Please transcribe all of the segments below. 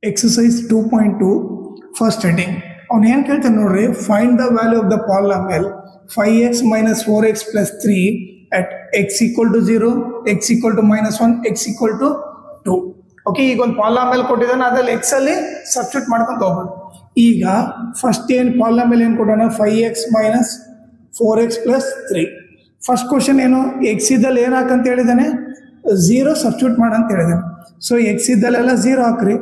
exercise two point two first heading ಅವ್ನು ಏನು ಕೇಳ್ತಾನೆ ನೋಡ್ರಿ find the value of the polynomial five x minus four x plus three at x equal to zero x equal to minus one x equal to two okay ಈಗ ಒಂದು ಪಾಲಮೆಲ್ ಕೊಟ್ಟಿದ್ದಾನೆ ಅದ್ರಲ್ಲಿ X ಅಲ್ಲಿ substitute ಮಾಡ್ಕೊಂಡು ಹೋಗ್ಬೋದು ಈಗ ಫಸ್ಟ್ ಏನು polynomial ಏನು ಕೊಟ್ಟೋಣ five x minus four x plus three first question ಏನು ಎಕ್ಸ್ ಇದ್ದಲ್ಲಿ ಏನು ಹಾಕಂತ ಹೇಳಿದಾನೆ ಝೀರೋ ಸಬ್ಸ್ಟಿಟ್ಯೂಟ್ ಮಾಡಂತ ಹೇಳಿದಾನೆ ಸೊ ಎಕ್ಸ್ ಇದ್ದಲ್ಲೆಲ್ಲ ಝೀರೋ ಹಾಕ್ರಿ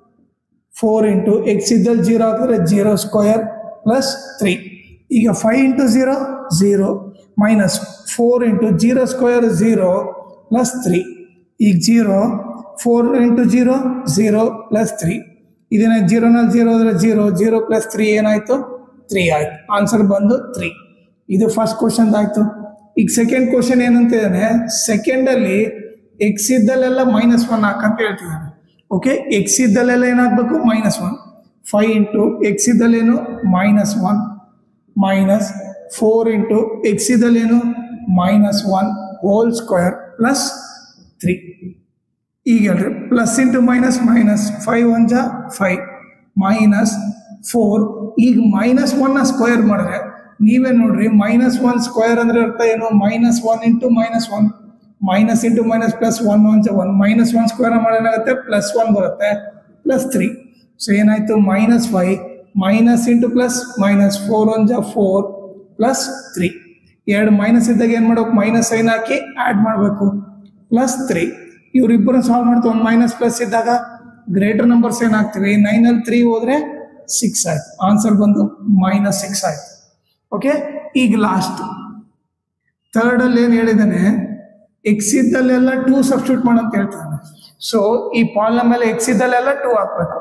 ಫೋರ್ ಇಂಟು ಎಕ್ಸ್ ಇದ್ದಲ್ಲಿ ಜೀರೋ ಹಾಕಿದ್ರೆ ಜೀರೋ ಸ್ಕ್ವಯರ್ ಪ್ಲಸ್ ತ್ರೀ ಈಗ five into zero zero minus four into zero square zero plus three ಈಗ zero four into zero zero plus three ಇದನ್ನ ಜೀರೋನಲ್ಲಿ ಜೀರೋ ಹೋದ್ರೆ zero zero plus three ಏನಾಯಿತು three ಆಯಿತು answer ಬಂದು three ಇದು first question ಆಯಿತು ಈಗ ಸೆಕೆಂಡ್ ಕ್ವಶನ್ ಏನಂತ ಇದ್ದಾನೆ ಸೆಕೆಂಡಲ್ಲಿ ಎಕ್ಸ್ ಇದ್ದಲ್ಲೆಲ್ಲ ಮೈನಸ್ ಒನ್ ಹಾಕಂತ ಹೇಳ್ತಿದ್ದಾನೆ ಓಕೆ ಎಕ್ಸ್ ಇದ್ದಲ್ಲೆಲ್ಲ ಏನಾಗಬೇಕು minus one five into x ಇದ್ದಲ್ಲೇನು minus one minus four into x ಇದ್ದಲ್ಲೇನು minus one whole square plus three ಈಗ ಹೇಳ್ರಿ plus into minus minus five one ಜಾ ಫೈವ್ ಮೈನಸ್ ಫೋರ್ ಈಗ ಮೈನಸ್ ಒನ್ನ ಸ್ಕ್ವೇರ್ ಮಾಡಿದ್ರೆ ನೀವೇ ನೋಡ್ರಿ ಮೈನಸ್ ಒನ್ ಸ್ಕ್ವೇರ್ ಅಂದ್ರೆ ಅರ್ಥ ಏನು minus one into minus one minus into minus plus one one one minus one square ಏನಾಗುತ್ತೆ ಪ್ಲಸ್ ಒನ್ ಬರುತ್ತೆ ಪ್ಲಸ್ ತ್ರೀ ಸೊ ಏನಾಯ್ತು minus five minus into plus minus four one ಜಾ four plus three ಎರಡು minus ಇದ್ದಾಗ ಏನು ಮಾಡ್ಬೇಕು minus sign ಹಾಕಿ add ಮಾಡಬೇಕು ಪ್ಲಸ್ ತ್ರೀ ಇವರಿಬ್ಬರು ಸಾಲ್ವ್ ಮಾಡ್ತೀವಿ ಒಂದು ಮೈನಸ್ ಪ್ಲಸ್ ಇದ್ದಾಗ ಗ್ರೇಟರ್ ನಂಬರ್ಸ್ ಏನಾಗ್ತೀವಿ ನೈನಲ್ಲಿ ತ್ರೀ ಹೋದ್ರೆ ಸಿಕ್ಸ್ ಆಯ್ತು ಆನ್ಸರ್ ಬಂದು ಮೈನಸ್ ಸಿಕ್ಸ್ ಆಯ್ತು ಓಕೆ ಈಗ ಲಾಸ್ಟ್ ಥರ್ಡಲ್ಲಿ ಏನು ಹೇಳಿದ್ದಾನೆ ಎಕ್ಸ್ ಇದ್ದಲ್ಲೆಲ್ಲ ಟೂ ಸಬ್ಸ್ಟಿಟ್ಯೂಟ್ ಮಾಡಂತ ಹೇಳ್ತಾನೆ ಸೊ ಈ ಪಾಲ್ ಮೇಲೆ ಎಕ್ಸ್ ಇದ್ದಲ್ಲೆಲ್ಲ ಟೂ ಹಾಕ್ಬೇಕು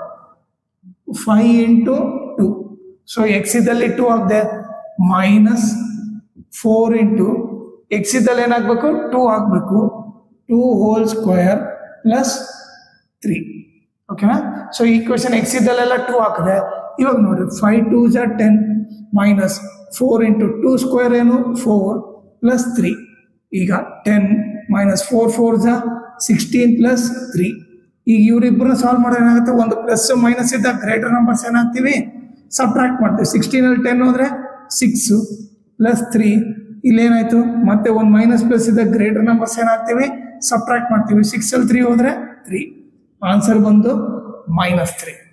five into two so x ಇದ್ದಲ್ಲಿ ಟೂ ಹಾಕ್ದೆ ಮೈನಸ್ ಫೋರ್ ಇಂಟು ಎಕ್ಸ್ ಇದ್ದಲ್ಲಿ ಏನಾಗಬೇಕು ಟೂ ಹಾಕಬೇಕು two whole square plus three ಓಕೆನಾ ಸೊ ಈ ಕ್ವೆಶನ್ ಎಕ್ಸ್ ಇದ್ದಲ್ಲೆಲ್ಲ ಟೂ ಹಾಕಿದೆ ಇವಾಗ ನೋಡ್ರಿ ಫೈವ್ ಟೂ ಜಾ ten minus four into two square ಏನು ಫೋರ್ ಪ್ಲಸ್ ತ್ರೀ ಈಗ ಟೆನ್ ಮೈನಸ್ ಫೋರ್ ಫೋರ್ ಜಾ ಸಿಕ್ಸ್ಟೀನ್ ಪ್ಲಸ್ ತ್ರೀ ಈಗ ಇವರಿಬ್ಬರನ್ನ ಸಾಲ್ವ್ ಮಾಡೋದು ಏನಾಗುತ್ತೆ ಒಂದು ಪ್ಲಸ್ ಮೈನಸ್ ಇದ್ದಾಗ ಗ್ರೇಟರ್ ನಂಬರ್ಸ್ ಏನಾಗ್ತೀವಿ ಸಬ್ಟ್ರಾಕ್ಟ್ ಮಾಡ್ತೀವಿ ಸಿಕ್ಸ್ಟೀನಲ್ಲಿ ಟೆನ್ ಹೋದ್ರೆ ಸಿಕ್ಸು ಪ್ಲಸ್ ತ್ರೀ ಇಲ್ಲೇನಾಯ್ತು ಮತ್ತೆ ಒಂದು ಮೈನಸ್ ಪ್ಲಸ್ ಇದ್ದಾಗ ಗ್ರೇಟರ್ ನಂಬರ್ಸ್ ಏನಾಗ್ತೀವಿ ಸಬ್ಟ್ರಾಕ್ಟ್ ಮಾಡ್ತೀವಿ ಸಿಕ್ಸಲ್ಲಿ ತ್ರೀ ಹೋದ್ರೆ ತ್ರೀ ಆನ್ಸರ್ ಬಂದು ಮೈನಸ್ ತ್ರೀ